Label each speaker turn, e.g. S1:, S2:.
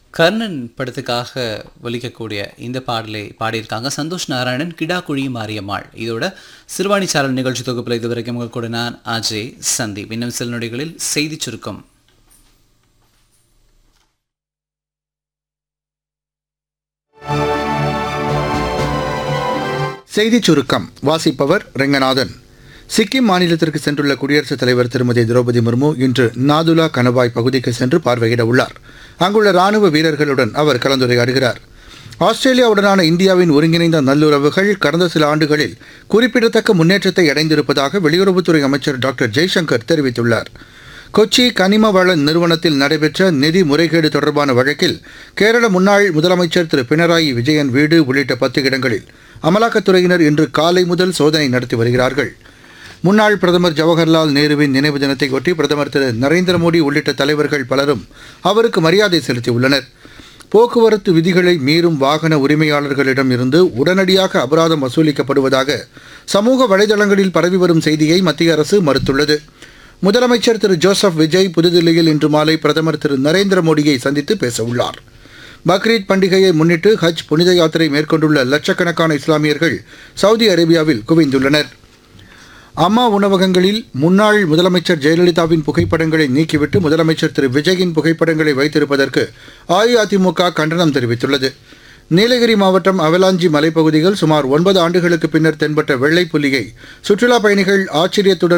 S1: கர்ணன் படத்துக்காக ஒலிக்கக்கூடிய இந்த பாடலை பாடியிருக்காங்க சந்தோஷ் நாராயணன் கிடாக்குழி மாரியம்மாள் இதோட சிறுவாணி சாரல் நிகழ்ச்சி தொகுப்பில் இதுவரைக்கும் உங்கள் கூட நான் அஜய் சந்தீப் இன்னும் சில நொடிகளில் செய்தி சுருக்கம்
S2: செய்திச் சுருக்கம் வாசிப்பவர் ரெங்கநாதன் சிக்கிம் மாநிலத்திற்கு சென்றுள்ள குடியரசுத் தலைவர் திருமதி திரௌபதி முர்மு இன்று நாதுலா கணவாய் பகுதிக்கு சென்று பார்வையிட உள்ளார் அங்குள்ள ராணுவ வீரர்களுடன் அவர் கலந்துரையாடுகிறார் ஆஸ்திரேலியாவுடனான இந்தியாவின் ஒருங்கிணைந்த நல்லுறவுகள் கடந்த சில ஆண்டுகளில் குறிப்பிடத்தக்க முன்னேற்றத்தை அடைந்திருப்பதாக வெளியுறவுத்துறை அமைச்சர் டாக்டர் ஜெய்சங்கர் தெரிவித்துள்ளார் கொச்சி கனிம வள நிறுவனத்தில் நடைபெற்ற நிதி முறைகேடு தொடர்பான வழக்கில் கேரள முன்னாள் முதலமைச்சர் திரு பினராயி விஜயன் வீடு உள்ளிட்ட பத்து இடங்களில் அமலாக்கத்துறையினர் இன்று காலை முதல் சோதனை நடத்தி வருகிறார்கள் முன்னாள் பிரதமர் ஜவஹர்லால் நேருவின் நினைவு தினத்தை ஒட்டி பிரதமர் திரு நரேந்திர மோடி உள்ளிட்ட தலைவர்கள் பலரும் அவருக்கு மரியாதை செலுத்தியுள்ளனர் போக்குவரத்து விதிகளை மீறும் வாகன உரிமையாளர்களிடம் இருந்து உடனடியாக அபராதம் வசூலிக்கப்படுவதாக சமூக வலைதளங்களில் பரவி வரும் செய்தியை மத்திய அரசு மறுத்துள்ளது முதலமைச்சர் திரு ஜோசப் விஜய் புதுதில்லியில் இன்று மாலை பிரதமர் திரு நரேந்திர மோடியை சந்தித்து பேசவுள்ளார் பக்ரீத் பண்டிகையை முன்னிட்டு ஹஜ் புனித யாத்திரை மேற்கொண்டுள்ள லட்சக்கணக்கான இஸ்லாமியர்கள் சவுதி அரேபியாவில் குவிந்துள்ளனர் அம்மா உணவகங்களில் முன்னாள் முதலமைச்சர் ஜெயலலிதாவின் புகைப்படங்களை நீக்கிவிட்டு முதலமைச்சர் திரு விஜயின் புகைப்படங்களை வைத்திருப்பதற்கு அஇஅதிமுக கண்டனம் தெரிவித்துள்ளது நீலகிரி மாவட்டம் அவலாஞ்சி மலைப்பகுதிகள் சுமார் ஒன்பது ஆண்டுகளுக்கு பின்னர் தென்பட்ட வெள்ளை புலியை சுற்றுலாப் பயணிகள் ஆச்சரியத்துடன்